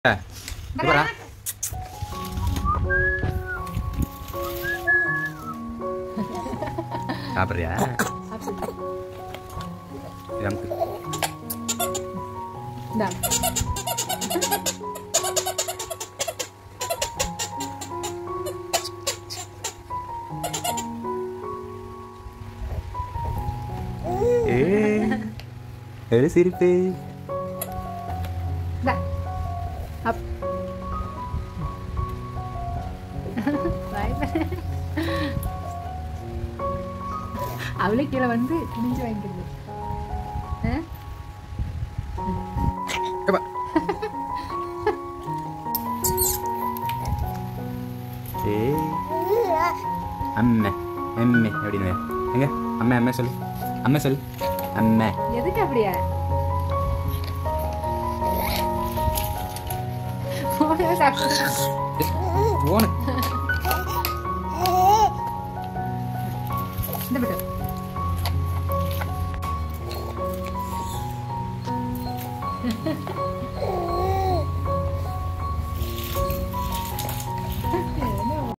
சூப்பரா சாப்பிட்றியா நமக்கு இந்தா. ஏ ஒரு சிரிப்பு இந்தா. அப். Bye bye. அவளே கீழே வந்து குனிஞ்சு வாங்கிக்கிறது ஆ? ஏப்பா. ஏ அம்மே அம்மே அப்படின்னு எங்க அம்மா அம்மா சொல்லு அம்மா சொல்லு அம்மா எதுக்கு அப்படியா போனே சாப்பிட்டு போன இந்த பட்டு